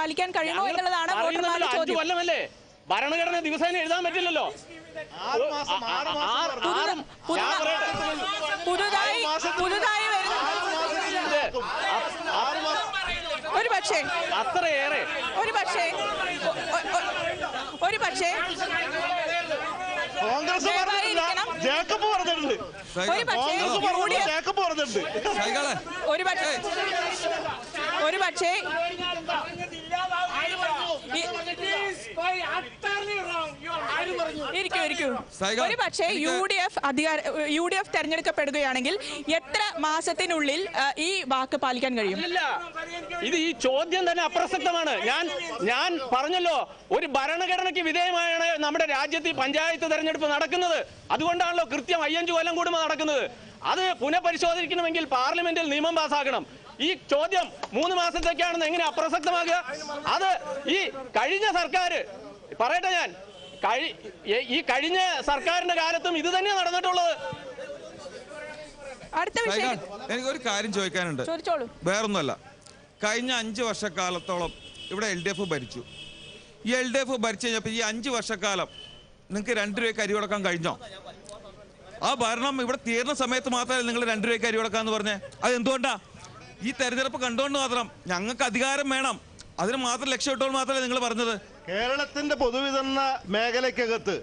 പാലിക്കാൻ കഴിയുമോ എന്നുള്ളതാണ് പറയുന്നല്ലോ, വോട്ടർമാരുടെ അഞ്ച് ചോദ്യം കൊല്ലമല്ലേ ഭരണഘടന ദിവസേന എഴുതാൻ പറ്റില്ലല്ലോ ആറ് മാസം ആറ് മാസം ആറ് പറഞ്ഞു. ആറ് പുതു- ഞാൻ പറയട്ടെ. പുതുതായി പുതുതായി വരുന്ന ഇത് ആറ് മാസം ഒരു പക്ഷേ അത്രയേറെ ഒരു പക്ഷേ ഒ- ഒ- ഒ- ഒരു പക്ഷേ കോൺഗ്രസ് പറഞ്ഞിട്ടില്ല ദയവായിരിക്കണം. ജേക്കബ് പറഞ്ഞിട്ടുണ്ട് ഒരു പക്ഷേ കോൺഗ്രസ് യു ഡി പറഞ്ഞു എഫ് ജേക്കബ് പറഞ്ഞിട്ടുണ്ട് സൈകളെ ഒരു പക്ഷേ ഒരു പക്ഷേ ഇരിക്കൂ ഇരിക്കൂ സൈഗ, ഒരു പക്ഷേ എനിക്ക് യു ഡി എഫ് അധികാര യു ഡി എഫ് തെരഞ്ഞെടുക്കപ്പെടുകയാണെങ്കിൽ എത്ര മാസത്തിനുള്ളിൽ ആ, ഈ വാക്ക് പാലിക്കാൻ കഴിയും ഇല്ല ഇത് ഈ ചോദ്യം തന്നെ അപ്രസക്തമാണ് ഞാൻ ഞാൻ പറഞ്ഞല്ലോ ഒരു ഭരണഘടനയ്ക്ക് വിധേയമായാണ് നമ്മുടെ രാജ്യത്ത് ഈ പഞ്ചായത്ത് തെരഞ്ഞെടുപ്പ് നടക്കുന്നത് അതുകൊണ്ടാണല്ലോ കൃത്യം അയ്യഞ്ചു കൊല്ലം കൂടുമ്പോൾ നടക്കുന്നത് അത് പുനഃപരിശോധിക്കണമെങ്കിൽ പാർലമെന്റിൽ നിയമം പാസ്സാക്കണം ഈ ചോദ്യം മൂന്ന് മാസത്തേക്കാണെന്ന് എങ്ങനെ അപ്രസക്തമാകുക അത് ഈ കഴിഞ്ഞ സർക്കാർ പറയട്ടെ ഞാൻ കഴി ഈ- ഈ കഴിഞ്ഞ സർക്കാരിന്റെ കാലത്തും ഇത് തന്നെ നടന്നിട്ടുള്ളത് അടുത്ത സൈകൾ വിഷയം എനിക്കൊരു കാര്യം ചോദിക്കാനുണ്ട് ചോദിച്ചോളൂ വേറൊന്നുമല്ല കഴിഞ്ഞ അഞ്ച് വർഷക്കാലത്തോളം ഇവിടെ എൽ ഡി എഫ് ഭരിച്ചു ഈ എൽ ഡി എഫ് ഭരിച്ചു കഴിഞ്ഞപ്പോൾ ഈ അഞ്ച് വർഷക്കാലം നിങ്ങൾക്ക് രണ്ട് രൂപയ്ക്ക് അരി കൊടുക്കാൻ കഴിഞ്ഞോ ആ ഭരണം ഇവിടെ തീർന്ന സമയത്ത് മാത്രമേ നിങ്ങൾ രണ്ട് രൂപയ്ക്ക് അരി കൊടുക്കാന്ന് പറഞ്ഞേ അത് എന്തുകൊണ്ടാ ഈ തെരഞ്ഞെടുപ്പ് കണ്ടുകൊണ്ട് മാത്രം ഞങ്ങൾക്ക് അധികാരം വേണം അതിന് മാത്രം ലക്ഷ്യമിട്ടോൾ മാത്രമേ നിങ്ങൾ പറഞ്ഞത് കേരളത്തിന്റെ പൊതുവിതരണ മേഖലയ്ക്കകത്ത്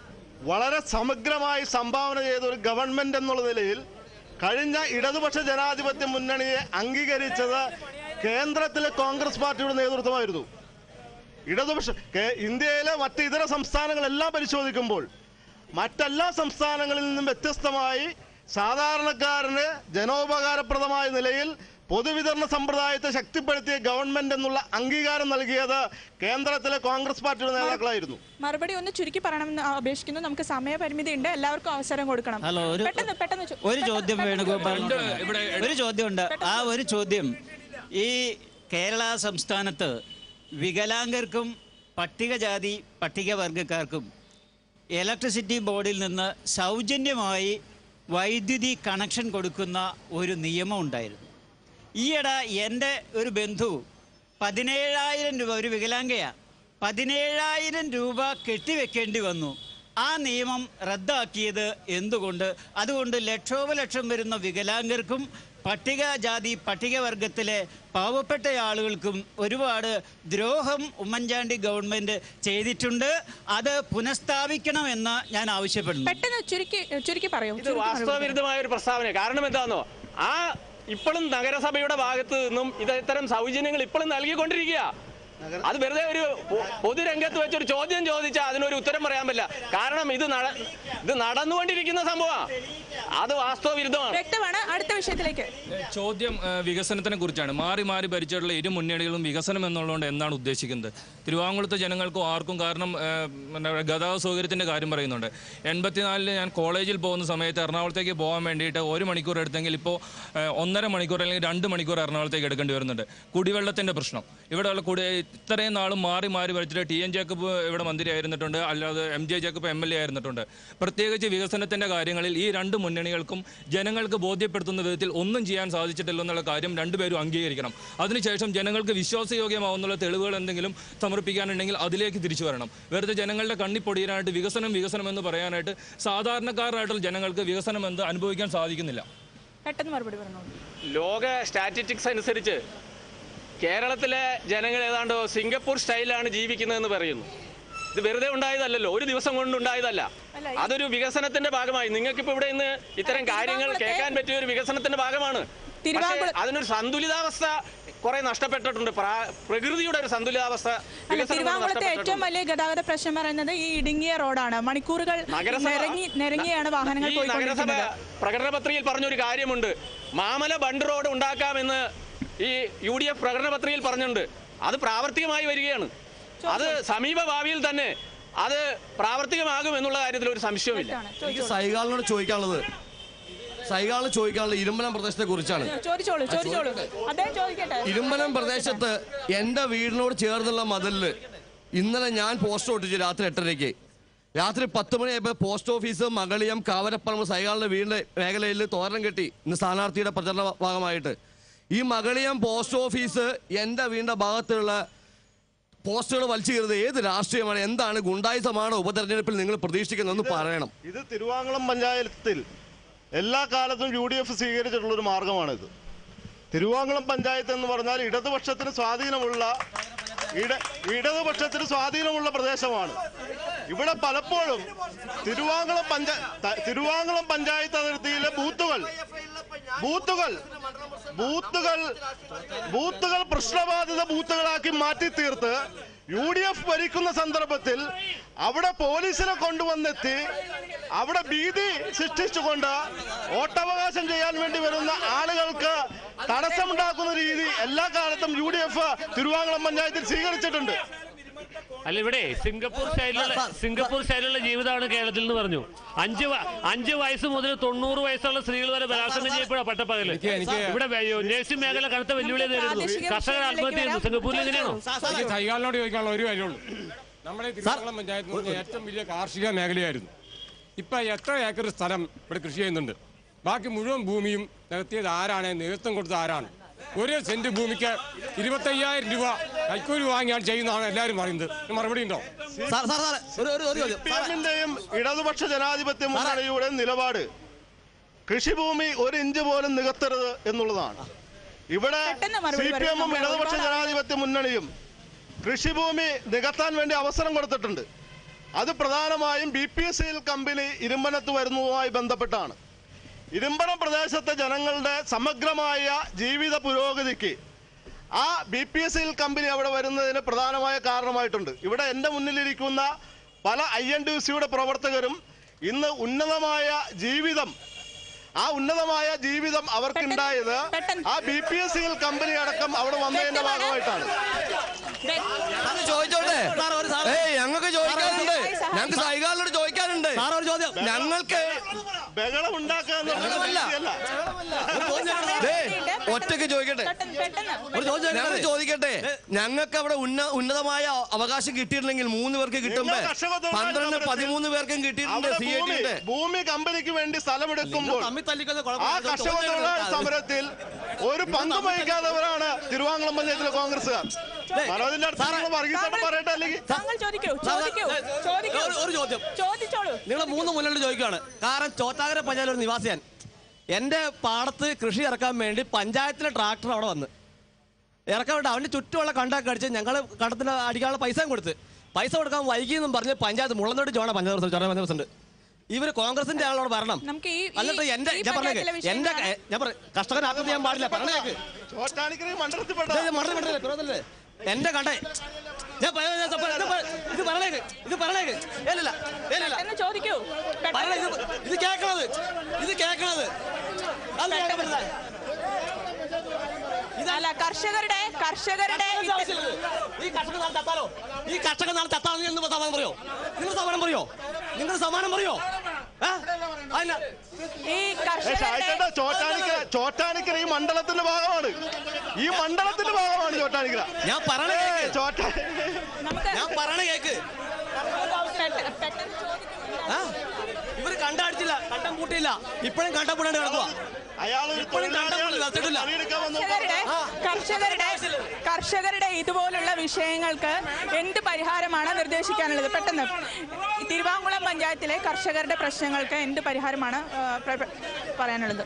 വളരെ സമഗ്രമായി സംഭാവന ചെയ്ത ഒരു ഗവൺമെന്റ് എന്നുള്ള നിലയിൽ കഴിഞ്ഞ ഇടതുപക്ഷ ജനാധിപത്യ മുന്നണിയെ അംഗീകരിച്ചത് കേന്ദ്രത്തിലെ കോൺഗ്രസ് പാർട്ടിയുടെ നേതൃത്വമായിരുന്നു ഇടതുപക്ഷ കേ- ഇന്ത്യയിലെ മറ്റ് ഇതര സംസ്ഥാനങ്ങളെല്ലാം പരിശോധിക്കുമ്പോൾ മറ്റെല്ലാ സംസ്ഥാനങ്ങളിൽ നിന്നും വ്യത്യസ്തമായി സാധാരണക്കാരന് ജനോപകാരപ്രദമായ നിലയിൽ പൊതുവിതരണ സമ്പ്രദായത്തെ ശക്തിപ്പെടുത്തിയ ഗവൺമെന്റ് എന്നുള്ള അംഗീകാരം നൽകിയത് കേന്ദ്രത്തിലെ കോൺഗ്രസ് പാർട്ടിയുടെ നേതാക്കളായിരുന്നു മറുപടി ഒന്ന് ചുരുക്കി പറയണമെന്ന് അപേക്ഷിക്കുന്നു നമുക്ക് സമയപരിമിതി ഉണ്ട് എല്ലാവർക്കും അവസരം കൊടുക്കണം ഹലോ ഒരു പെട്ടെന്ന് പെട്ടെന്ന് ചോ- ഒരു ചോദ്യം പെട്ടെന്ന് വേണുഗോപാൽ ഒരു ചോദ്യമുണ്ട് ആ ഒരു ചോദ്യം ഈ കേരള സംസ്ഥാനത്ത് വികലാംഗർക്കും പട്ടികജാതി പട്ടികവർഗക്കാർക്കും ഇലക്ട്രിസിറ്റി ബോർഡിൽ നിന്ന് സൗജന്യമായി വൈദ്യുതി കണക്ഷൻ കൊടുക്കുന്ന ഒരു നിയമം ഉണ്ടായിരുന്നു ഈയിടെ എൻ്റെ ഒരു ബന്ധു പതിനേഴായിരം രൂപ ഒരു വികലാംഗയാണ് പതിനേഴായിരം രൂപ കെട്ടിവെക്കേണ്ടി വന്നു ആ നിയമം റദ്ദാക്കിയത് എന്തുകൊണ്ട് അതുകൊണ്ട് ലക്ഷോപലക്ഷം വരുന്ന വികലാംഗർക്കും പട്ടികജാതി പട്ടികവർഗത്തിലെ പാവപ്പെട്ട ആളുകൾക്കും ഒരുപാട് ദ്രോഹം ഉമ്മൻചാണ്ടി ഗവൺമെൻറ് ചെയ്തിട്ടുണ്ട് അത് പുനഃസ്ഥാപിക്കണമെന്ന് ഞാൻ ആവശ്യപ്പെടുന്നു പെട്ടെന്ന് ചുരുക്കി ചുരുക്കി പറയൂ ഇത് ചുരുക്കി മറുപടി പറയൂ. വാസ്തവവിരുദ്ധമായ ഒരു പ്രസ്താവന കാരണം എന്താണെന്നോ ആ ഇപ്പോഴും നഗരസഭയുടെ ഭാഗത്ത് നിന്നും ഇത് ഇത്തരം സൗജന്യങ്ങൾ ഇപ്പോഴും നൽകിക്കൊണ്ടിരിക്കുക അത് വെറുതെ ഒരു പൊ- പൊതുരംഗത്ത് വെച്ച് ഒരു ചോദ്യം ചോദിച്ചാൽ അതിനൊരു ഉത്തരം പറയാൻ പറ്റില്ല കാരണം ഇത് നട- ഇത് നടന്നുകൊണ്ടിരിക്കുന്ന സംഭവമാണ് അത് വാസ്തവ വിരുദ്ധമാണ് വ്യക്തമാണ് അടുത്ത വിഷയത്തിലേക്ക് ചോദ്യം ആ, വികസനത്തിനെ കുറിച്ചാണ് മാറി മാറി ഭരിച്ചിട്ടുള്ള ഇരു മുന്നണികളും വികസനം എന്നുള്ളതുകൊണ്ട് എന്താണ് ഉദ്ദേശിക്കുന്നത് തിരുവാങ്കുളത്തെ ജനങ്ങൾക്കും ആർക്കും കാരണം ആ, എന്താ പറയുക, ഗതാഗത സൗകര്യത്തിൻ്റെ കാര്യം പറയുന്നുണ്ട് എൺപത്തിനാലില് ഞാൻ കോളേജിൽ പോകുന്ന സമയത്ത് എറണാകുളത്തേക്ക് പോകാൻ വേണ്ടിയിട്ട് ഒരു മണിക്കൂർ എടുത്തെങ്കിൽ ഇപ്പോൾ ആ, ഒന്നര മണിക്കൂർ അല്ലെങ്കിൽ രണ്ട് മണിക്കൂർ എറണാകുളത്തേക്ക് എടുക്കേണ്ടി വരുന്നുണ്ട് കുടിവെള്ളത്തിൻ്റെ പ്രശ്നം ഇവിടെയുള്ള കുടി ഇത്രയും നാളും മാറി മാറി ഭരിച്ചിട്ട് ടി എൻ ജേക്കബ് ഇവിടെ മന്ത്രി ആയിരുന്നിട്ടുണ്ട് അല്ലാതെ M J Jacob M L A ആയിരുന്നിട്ടുണ്ട് പ്രത്യേകിച്ച് വികസനത്തിൻ്റെ കാര്യങ്ങളിൽ ഈ രണ്ട് മുന്നണികൾക്കും ജനങ്ങൾക്ക് ബോധ്യപ്പെടുത്തുന്ന വിധത്തിൽ ഒന്നും ചെയ്യാൻ സാധിച്ചിട്ടില്ല എന്നുള്ള കാര്യം രണ്ടുപേരും അംഗീകരിക്കണം അതിനുശേഷം ജനങ്ങൾക്ക് വിശ്വാസയോഗ്യമാവുന്നുള്ള തെളിവുകൾ എന്തെങ്കിലും സമർപ്പിക്കാനുണ്ടെങ്കിൽ അതിലേക്ക് തിരിച്ചു വരണം വെറുതെ ജനങ്ങളുടെ കണ്ണിപ്പൊടിയാനായിട്ട് വികസനം വികസനം എന്ന് പറയാനായിട്ട് സാധാരണക്കാരായിട്ടുള്ള ജനങ്ങൾക്ക് വികസനം എന്ത് അനുഭവിക്കാൻ സാധിക്കുന്നില്ല പെട്ടെന്ന് മറുപടി പറഞ്ഞോളൂ ലോക സ്റ്റാറ്റിസ്റ്റിക്സ് അനുസരിച്ച് കേരളത്തിലെ ജനങ്ങൾ ഏതാണ്ട് സിംഗപ്പൂർ സ്റ്റൈലാണ് ജീവിക്കുന്നതെന്ന് പറയുന്നു ഇത് വെറുതെ ഉണ്ടായതല്ലല്ലോ ഒരു ദിവസം കൊണ്ട് ഉണ്ടായതല്ല അല്ല, ഈ- അതൊരു വികസനത്തിന്റെ ഭാഗമായി നിങ്ങൾക്കിപ്പോ ഇവിടെ ഇന്ന് ഇത്തരം കാര്യങ്ങൾ തിരുവാങ്കുളത്തെ- കേൾക്കാൻ പറ്റിയ ഒരു വികസനത്തിന്റെ ഭാഗമാണ് പക്ഷേ തിരുവാങ്കുള- അതിനൊരു സന്തുലിതാവസ്ഥ കുറെ നഷ്ടപ്പെട്ടിട്ടുണ്ട് പ്രാ- പ്രകൃതിയുടെ ഒരു സന്തുലിതാവസ്ഥ അല്ല വികസനം കൊണ്ട് തിരുവാങ്കുളത്തെ ഏറ്റവും നഷ്ടപ്പെട്ടിട്ടുണ്ട്. വലിയ ഗതാഗത പ്രശ്നം പറയുന്നത് ഈ ഇടുങ്ങിയ റോഡാണ് മണിക്കൂറുകൾ നഗരസഭ നിരങ്ങി നിരങ്ങിയാണ് വാഹനങ്ങൾ ഈ നഗരസഭ പോയിക്കൊണ്ടിരിക്കുന്നത് പ്രകടന പത്രികയിൽ പറഞ്ഞൊരു കാര്യമുണ്ട് മാമല ബണ്ട് റോഡ് ഉണ്ടാക്കാമെന്ന് ഈ യു ഡി എഫ് പ്രകടന പത്രികയിൽ പറഞ്ഞിട്ടുണ്ട് അത് പ്രാവർത്തികമായി വരികയാണ് അത് സമീപ ഭാവിയിൽ തന്നെ അത് പ്രാവർത്തികമാകും എന്നുള്ള കാര്യത്തിൽ ഒരു സംശയവുമില്ല തെറ്റാണ്. എനിക്ക് ചോദിച്ചോളൂ. സൈകാളിനോട് ചോദിക്കാനുള്ളത് സൈകാളിന് ചോദിക്കാനുള്ളത് ഇരുമ്പനം പ്രദേശത്തെ കുറിച്ചാണ് ചോദിച്ചോളൂ ചോദിച്ചോളൂ അദ്ദേഹം ചോദിക്കട്ടെ ഇരുമ്പനം പ്രദേശത്ത് എൻ്റെ വീടിനോട് ചേർന്നുള്ള മതിലിൽ ഇന്നലെ ഞാൻ പോസ്റ്റർ ഒട്ടിച്ചു രാത്രി എട്ടരയ്ക്ക് രാത്രി പത്ത് മണിയായപ്പോൾ പോസ്റ്റ് ഓഫീസ് മകളിയം കാവരപ്പറമ്പ് സൈകാളിന്റെ വീടിന്റെ മേഖലയിൽ തോരണം കെട്ടി ഇന്ന് സ്ഥാനാർത്ഥിയുടെ പ്രചരണ ഭാഗമായിട്ട് ഈ മകളിയം പോസ്റ്റ് ഓഫീസ് എൻ്റെ വീടിന്റെ ഭാഗത്തുള്ള പോസ്റ്റുകൾ വലിച്ചു കയറുന്നത് ഏത് രാഷ്ട്രീയമാണ് എന്താണ് ഗുണ്ടായുസമാണോ ഉപതെരഞ്ഞെടുപ്പിൽ നിങ്ങൾ പ്രതീക്ഷിക്കുന്നതെന്ന് പറയണം ഇത് തിരുവാങ്കുളം പഞ്ചായത്തിൽ എല്ലാ കാലത്തും യു ഡി എഫ് സ്വീകരിച്ചിട്ടുള്ള ഒരു മാർഗമാണിത് തിരുവാങ്കുളം പഞ്ചായത്ത് എന്ന് പറഞ്ഞാൽ ഇടതുപക്ഷത്തിന് സ്വാധീനമുള്ള ഇട ഇടതുപക്ഷത്തിന് സ്വാധീനമുള്ള പ്രദേശമാണ് ഇവിടെ പലപ്പോഴും തിരുവാങ്കുളം പഞ്ച ത- തിരുവാങ്കുളം പഞ്ചായത്ത് അതിർത്തിയിലെ ബൂത്തുകൾ ബൂത്തുകൾ ബൂത്തുകൾ ബൂത്തുകൾ പ്രശ്നബാധിത ബൂത്തുകളാക്കി മാറ്റി തീർത്ത് യു ഡി എഫ് ഭരിക്കുന്ന സന്ദർഭത്തിൽ അവിടെ പോലീസിനെ കൊണ്ടുവന്നെത്തി അവിടെ ഭീതി സൃഷ്ടിച്ചുകൊണ്ട് വോട്ടവകാശം ചെയ്യാൻ വേണ്ടി വരുന്ന ആളുകൾക്ക് തടസ്സമുണ്ടാക്കുന്ന രീതി എല്ലാ കാലത്തും യു ഡി എഫ് തിരുവാങ്കുളം പഞ്ചായത്തിൽ സ്വീകരിച്ചിട്ടുണ്ട് അല്ല ഇവിടെ സിംഗപ്പൂർ സ്റ്റൈലിലുള്ള സിംഗപ്പൂർ സ്റ്റൈലിലുള്ള ജീവിതമാണ് കേരളത്തിൽ എന്ന് പറഞ്ഞു അഞ്ച് വ- അഞ്ച് വയസ്സ് മുതൽ തൊണ്ണൂറ് വയസ്സുള്ള സ്ത്രീകൾ വരെ ബലാത്സംഗം ചെയ്യപ്പെടാം പട്ടപ്പകല് ഇവിടെ നേഴ്സിംഗ് മേഖല കടുത്ത വെല്ലുവിളി നേരിടുന്നു കർഷകർ ആത്മഹത്യ ചെയ്യുന്നു സിംഗപ്പൂരിൽ എങ്ങനെയാണോ എനിക്ക് സൈകാളിനോട് ചോദിക്കാനുള്ള ഒരു കാര്യമുള്ളൂ നമ്മുടെ ഈ തിരുവനന്തപുരം പഞ്ചായത്ത് എന്ന് പറഞ്ഞാൽ ഏറ്റവും വലിയ കാർഷിക മേഖലയായിരുന്നു ഇപ്പൊ എത്ര ഏക്കർ സ്ഥലം ഇവിടെ കൃഷി ചെയ്യുന്നുണ്ട് ബാക്കി മുഴുവൻ ഭൂമിയും നികത്തിയത് ആരാണ് നേതൃത്വം കൊടുത്തത് ആരാണ് ഒരു സെന്റ് ഭൂമിക്ക് ഇരുപത്തയ്യായിരം രൂപ കൈക്കൂലി വാങ്ങിയാണ് ചെയ്യുന്നതാണ് എല്ലാവരും പറയുന്നത് ഇതിന് മറുപടി ഉണ്ടോ സാർ സാർ സാർ ഒരു ഒരു ഒരു ചോദ്യം സി പി എമ്മിന്റെയും ഇടതുപക്ഷ ജനാധിപത്യ മുന്നണിയുടെ നിലപാട് കൃഷിഭൂമി ഒരു ഇഞ്ച് പോലും നികത്തരുത് എന്നുള്ളതാണ് ഇവിടെ പെട്ടെന്ന് മറുപടി സി പി പറയൂ. എമ്മും നമ്മൾ ഇടതുപക്ഷ ഒരുപാട് ജനാധിപത്യ മുന്നണിയും കൃഷിഭൂമി നികത്താൻ വേണ്ടി അവസരം കൊടുത്തിട്ടുണ്ട് അത് പ്രധാനമായും ബി പി എസ് സിയിൽ കമ്പനി ഇരുമ്പനത്ത് വരുന്നതുമായി ബന്ധപ്പെട്ടാണ് ഇരുമ്പനം പ്രദേശത്തെ ജനങ്ങളുടെ സമഗ്രമായ ജീവിത പുരോഗതിക്ക് ആ ബി പി എസ് സിയിൽ കമ്പനി അവിടെ വരുന്നതിന് പ്രധാനമായ കാരണമായിട്ടുണ്ട് ഇവിടെ എൻ്റെ മുന്നിലിരിക്കുന്ന പല ഐ എൻ ഡി സിയുടെ പ്രവർത്തകരും ഇന്ന് ഉന്നതമായ ജീവിതം ആ ഉന്നതമായ ജീവിതം അവർക്കുണ്ടായത് പെട്ടെന്ന്. ആ ബി പി എസ് സിയിൽ കമ്പനി അടക്കം അവിടെ വന്നതിന്റെ ഭാഗമായിട്ടാണ് സാർ ചോദിച്ചോട്ടെ സാർ, ഒരു സാർ- ഏയ് ഞങ്ങൾക്ക് ചോദിക്കാനുണ്ട് സാർ, ഞങ്ങൾക്ക് സൈകാളിനോട് ചോദിക്കാനുണ്ട് സാർ ഒരു ചോദ്യം ഞങ്ങൾക്ക് ബഹളം ഉണ്ടാക്കുക എന്നുള്ളത് ബഹളമല്ല. ശരിയല്ല. ദേ, ഒറ്റയ്ക്ക് ചോദിക്കട്ടെ പെട്ടെന്ന് പെട്ടെന്ന് ഒരു ചോദ്യം ഞങ്ങൾ ചോദിക്കട്ടെ ഞങ്ങൾക്ക് അവിടെ ഉന്ന ഉന്നതമായ അവകാശം കിട്ടിയിട്ടില്ലെങ്കിൽ മൂന്ന് പേർക്ക് കിട്ടുമ്പോ നിങ്ങൾ കർഷക തൊഴിലാളി പന്ത്രണ്ട് സമരത്തിൽ പതിമൂന്ന് പേർക്കും കിട്ടിയിട്ടുണ്ട് അവിടെ സി ഐ ഭൂമി ടിയുടെ ഭൂമി കമ്പനിക്ക് വേണ്ടി സ്ഥലമെടുക്കുമ്പോൾ തമ്മിൽ തല്ലിക്കുന്ന ആ കുഴപ്പം കർഷക തൊഴിലാളി സമരത്തിൽ ഒരു പങ്ക് വഹിക്കാത്തവരാണ് തിരുവാങ്കുളം പഞ്ചായത്തിലെ കോൺഗ്രസ്സുകാർ മനോജിന്റെ അടുത്ത് നിങ്ങൾ വർഗീസായിട്ട് പറയട്ടെ അല്ലെങ്കിൽ താങ്കൾ ചോദിക്കൂ ചോദിക്കൂ ചോദിക്കൂ ഒരു- ഒരു ചോദ്യം. ചോദിച്ചോളൂ നിങ്ങൾ മൂന്ന് മുന്നോട്ട് ചോദിക്കുകയാണ് കാരണം ചോറ്റാകര പഞ്ചായത്തിൽ ഒരു നിവാസിയാൻ എൻ്റെ പാടത്ത് കൃഷി ഇറക്കാൻ വേണ്ടി പഞ്ചായത്തിലെ ട്രാക്ടർ അവിടെ വന്ന് ഇറക്കാൻ വേണ്ടി അവൻ്റെ ചുറ്റുമുള്ള കണ്ടൊക്കെ അടിച്ച് ഞങ്ങൾ കണ്ടത്തിന് അടിക്കാനുള്ള പൈസയും കൊടുത്ത് പൈസ കൊടുക്കാൻ വൈകിയെന്നും പറഞ്ഞ് പഞ്ചായത്ത് മുളന്നോട് ജോണ പഞ്ചായത്ത് പ്രസിഡന്റ്, ചോറ്റാകര പഞ്ചായത്ത് പ്രസിഡന്റ് ഇവര് കോൺഗ്രസിന്റെ ആളോട് വരണം നമുക്ക് ഈ- ഈ- അല്ലത്തെ എന്റെ ഈ ഞാൻ പറഞ്ഞേക്ക് പഞ്ചായത്തിലെ എന്റെ വിഷയങ്ങളാണ്. ഞാൻ പറ കർഷകൻ ആത്മഹത്യ ചെയ്യാൻ പാടില്ല പറഞ്ഞേക്ക് ചോറ്റാനിക്കര മണ്ഡലത്തിൽപ്പെട്ട മറന്നു വിട്ടല്ലേ പിറവല്ലേ എന്റെ കണ്ടേ ഞാൻ പറ- ഞാൻ സപ്പ- ഇത് പറ- ഇത് പറഞ്ഞേക്ക് ഇത് പറഞ്ഞേക്ക് ഇല്ലില്ല ഇല്ലില്ല പെട്ടെന്ന് ചോദിക്കൂ പറയണ പെട്ടെന്ന് ഇത് ഇത് കേക്കണത് ഇത് കേക്കണത് അത് കേൾക്കാൻ പറ്റില്ല അല്ല കർഷകരുടെ കർഷകരുടെ ഇതിന്റെ ആവശ്യമില്ല ഇത്. ഈ കർഷകൻ നാളെ ചത്താലോ ഈ കർഷകൻ നാളെ ചത്താണെന്ന് എന്ന് സമാനം പറയോ നിങ്ങൾ സമാനം പറയോ നിങ്ങൾ സമാനം പറയോ ഏ? അതിനാ ഈ ഏ, കർഷകരുടെ ഷായിച്ചേട്ടാ ചോറ്റാനിക്കര ചോറ്റാനിക്കര ഈ മണ്ഡലത്തിന്റെ ഭാഗമാണ് ഈ മണ്ഡലത്തിന്റെ ഭാഗമാണ് ചോറ്റാനിക്കര ഞാൻ പറയണ ഏ, കേക്ക് ചോറ്റാ നമുക്ക് ഞാൻ പറയണ കേക്ക് പെട്ടെന്ന് പെട്ടെന്ന് ചോദിക്കൂ. ആ? ഇവര് കണ്ടടിച്ചില്ല കണ്ടം കൂട്ടിയില്ല ഇപ്പോഴും കണ്ടം കൂടാണ്ട് കിടക്കുക അയാൾ ഒരു ഇപ്പോഴും കണ്ടം തൊഴിലാളിയാണ്. കൊണ്ട് നിർത്തിയിട്ടില്ല. പണിയെടുക്കാൻ വന്നു കർഷകരുടെ കർഷകരുടെ കർഷകരുടെ ഇതുപോലുള്ള വിഷയങ്ങൾക്ക് എന്ത് പരിഹാരമാണ് നിർദ്ദേശിക്കാനുള്ളത് പെട്ടെന്ന് തിരുവാങ്കുളം പഞ്ചായത്തിലെ കർഷകരുടെ പ്രശ്നങ്ങൾക്ക് എന്ത് പരിഹാരമാണ് ആ, പ്ര- പ്ര- പറയാനുള്ളത്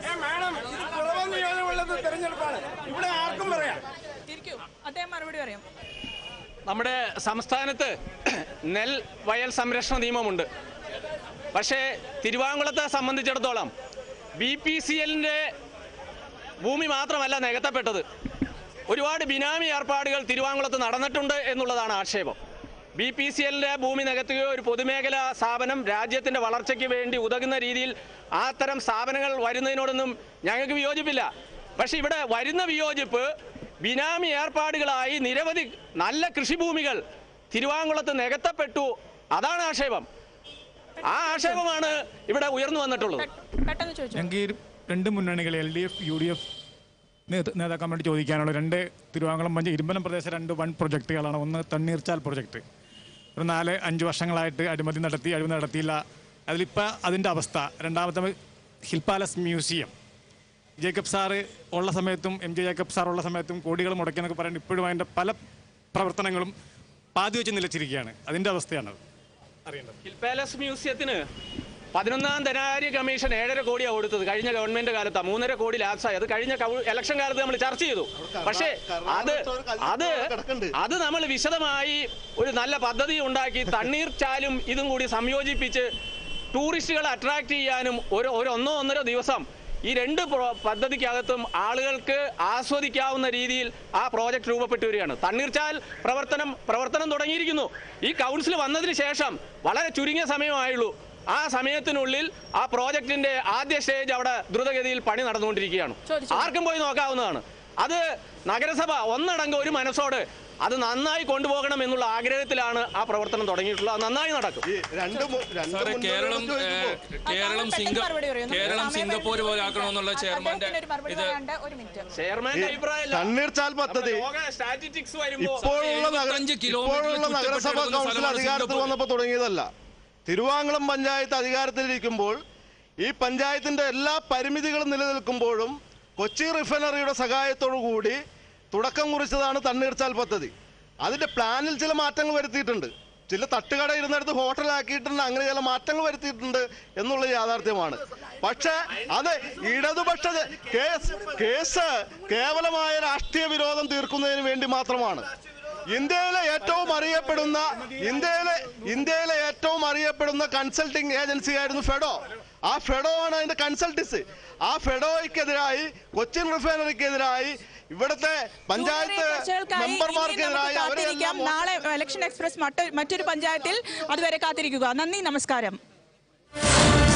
ഇരിക്കൂ അദ്ദേഹം മറുപടി പറയാം നമ്മുടെ സംസ്ഥാനത്ത് നെൽ വയൽ സംരക്ഷണ നിയമമുണ്ട് പക്ഷേ തിരുവാങ്കുളത്തെ സംബന്ധിച്ചിടത്തോളം ബി പി സി എല്ലിൻ്റെ ഭൂമി മാത്രമല്ല നികത്തപ്പെട്ടത് ഒരുപാട് ബിനാമി ഏർപ്പാടുകൾ തിരുവാങ്കുളത്ത് നടന്നിട്ടുണ്ട് എന്നുള്ളതാണ് ആക്ഷേപം ബി പി സി എല്ലിൻ്റെ ഭൂമി നികത്തുകയോ ഒരു പൊതുമേഖലാ സ്ഥാപനം രാജ്യത്തിൻ്റെ വളർച്ചയ്ക്ക് വേണ്ടി ഉതകുന്ന രീതിയിൽ അത്തരം സ്ഥാപനങ്ങൾ വരുന്നതിനോടൊന്നും ഞങ്ങൾക്ക് വിയോജിപ്പില്ല പക്ഷേ ഇവിടെ വരുന്ന വിയോജിപ്പ് ബിനാമി ഏർപ്പാടുകളായി നിരവധി നല്ല കൃഷിഭൂമികൾ തിരുവാങ്കുളത്ത് നികത്തപ്പെട്ടു അതാണ് ആക്ഷേപം ആ ആക്ഷേപമാണ് ഇവിടെ ഉയർന്നു വന്നിട്ടുള്ളത് പെട്ടെന്ന് ചോദിച്ചു ഞങ്ങൾക്ക് ഈ രണ്ട് മുന്നണികൾ L D F U D F നേതാക്കാൻ വേണ്ടി ചോദിക്കാനുള്ള രണ്ട് തിരുവാങ്കുളം പഞ്ചായത്ത് ഇരുമ്പനം പ്രദേശ രണ്ട് വൺ പ്രൊജക്റ്റുകളാണ് ഒന്ന് തണ്ണീർച്ചാൽ പ്രൊജക്റ്റ് ഒരു നാല് അഞ്ച് വർഷങ്ങളായിട്ട് അഴിമതി നടത്തി അഴിമതി നടത്തിയില്ല അതിലിപ്പോൾ അതിൻ്റെ അവസ്ഥ രണ്ടാമത്തെ hill palace museum Jacob sir ഉള്ള സമയത്തും എം ജെ ജേക്കബ് സാർ ഉള്ള സമയത്തും കോടികൾ മുടക്കിയെന്നൊക്കെ പറയുന്നത് ഇപ്പോഴും അതിൻ്റെ പല പ്രവർത്തനങ്ങളും പാതി വെച്ച് നിലച്ചിരിക്കുകയാണ് അതിൻ്റെ അവസ്ഥയാണ് അറിയേണ്ടത് ഹിൽ പാലസ് മ്യൂസിയത്തിന് പതിനൊന്നാം ധനാര്യ കമ്മീഷൻ ഏഴര കോടിയാണ് കൊടുത്തത് കഴിഞ്ഞ ഗവൺമെന്റ് കാലത്ത് മൂന്നര കോടി ലാപ്സായി അത് കഴിഞ്ഞ കൗ- ഇലക്ഷൻ കാലത്ത് നമ്മൾ ചർച്ച ചെയ്തു പക്ഷേ അത് അത് അത് നമ്മൾ വിശദമായി ഒരു നല്ല പദ്ധതി ഉണ്ടാക്കി തണ്ണീർ ചാലും ഇതും കൂടി സംയോജിപ്പിച്ച് ടൂറിസ്റ്റുകളെ അട്രാക്ട് ചെയ്യാനും ഒരു ഒരു ഒന്നോ ഒന്നര ദിവസം ഈ രണ്ട് പ്രോ- പദ്ധതിക്കകത്തും ആളുകൾക്ക് ആസ്വദിക്കാവുന്ന രീതിയിൽ ആ പ്രോജക്റ്റ് രൂപപ്പെട്ടു വരികയാണ് തണ്ണീർച്ചാൽ പ്രവർത്തനം പ്രവർത്തനം തുടങ്ങിയിരിക്കുന്നു ഈ കൗൺസിൽ വന്നതിന് ശേഷം വളരെ ചുരുങ്ങിയ സമയമായുള്ളൂ ആ സമയത്തിനുള്ളിൽ ആ പ്രോജക്റ്റിന്റെ ആദ്യ സ്റ്റേജ് അവിടെ ദ്രുതഗതിയിൽ പണി നടന്നുകൊണ്ടിരിക്കുകയാണ് ആർക്കും പോയി നോക്കാവുന്നതാണ് അത് നഗരസഭ ഒന്നടങ്കം ഒരു മനസ്സോട് അത് നന്നായി കൊണ്ടുപോകണം എന്നുള്ള ആഗ്രഹത്തിലാണ് ആ പ്രവർത്തനം തുടങ്ങിയിട്ടുള്ളത് അത് നന്നായി നടക്കും രണ്ട് മു- രണ്ട് സാറേ മുന്നണികളും കേരളം ചോദിക്കുമ്പോൾ ഏഹ്, കേരളം പെട്ടെന്ന് സിംഗ മറുപടി പറയൂ. നമുക്ക് കേരളം സമയം സിംഗപ്പൂർ പോലെ ആക്കണമെന്നുള്ള ചെയർമാന്റെ അദ്ദേഹത്തിന് ഒരു മറുപടി ഇത് പറയാനുണ്ട്. ഒരു മിനിറ്റ് ചെയർമാന്റെ അഭിപ്രായമല്ല തണ്ണീർച്ചാൽ പദ്ധതി സ്റ്റാറ്റിസ്റ്റിക്സ് വരുമ്പോ ഇപ്പോഴുള്ള നഗര 75 കിലോമീറ്റർ ഇപ്പോഴുള്ള നഗരസഭ ചുറ്റപ്പെട്ടിരിക്കുന്ന കൗൺസിൽ സ്ഥലമാണ് അധികാരത്തിൽ സിംഗപ്പൂർ. വന്നപ്പോൾ തുടങ്ങിയതല്ല തിരുവാങ്കുളം പഞ്ചായത്ത് അധികാരത്തിലിരിക്കുമ്പോൾ ഈ പഞ്ചായത്തിന്റെ എല്ലാ പരിമിതികളും നിലനിൽക്കുമ്പോഴും കൊച്ചി റിഫൈനറിയുടെ സഹായത്തോടു കൂടി തുടക്കം കുറിച്ചതാണ് തണ്ണീർച്ചാൽ പദ്ധതി അതിന്റെ പ്ലാനിൽ ചില മാറ്റങ്ങൾ വരുത്തിയിട്ടുണ്ട് ചില തട്ടുകട ഇരുന്നിടത്ത് ഹോട്ടലാക്കിയിട്ടുണ്ട് അങ്ങനെ ചില മാറ്റങ്ങൾ വരുത്തിയിട്ടുണ്ട് എന്നുള്ള യാഥാർത്ഥ്യമാണ് പക്ഷേ അത് ഇടതുപക്ഷ കേസ് കേസ് കേവലമായ രാഷ്ട്രീയ വിരോധം തീർക്കുന്നതിന് വേണ്ടി മാത്രമാണ് ഇന്ത്യയിലെ ഏറ്റവും അറിയപ്പെടുന്ന ഇന്ത്യയിലെ ഇന്ത്യയിലെ ഏറ്റവും അറിയപ്പെടുന്ന കൺസൾട്ടിംഗ് ഏജൻസി ആയിരുന്നു ഫെഡോ ആ ഫെഡോ ആണ് അതിന്റെ കൺസൾട്ടൻസി ആ ഫെഡോയ്ക്കെതിരായി കൊച്ചിൻ റിഫൈനറിക്കെതിരായി ഇവിടുത്തെ പഞ്ചായത്ത് കൂടുതൽ ചർച്ചകൾക്കായി ഇനിയും മെമ്പർമാർക്കെതിരായി നമുക്ക് കാത്തിരിക്കാം അവരെല്ലാം നാളെ ഇലക്ഷൻ എക്സ്പ്രസ് മറ്റൊരു മറ്റൊരു പഞ്ചായത്തിൽ അതുവരെ കാത്തിരിക്കുക നന്ദി നമസ്കാരം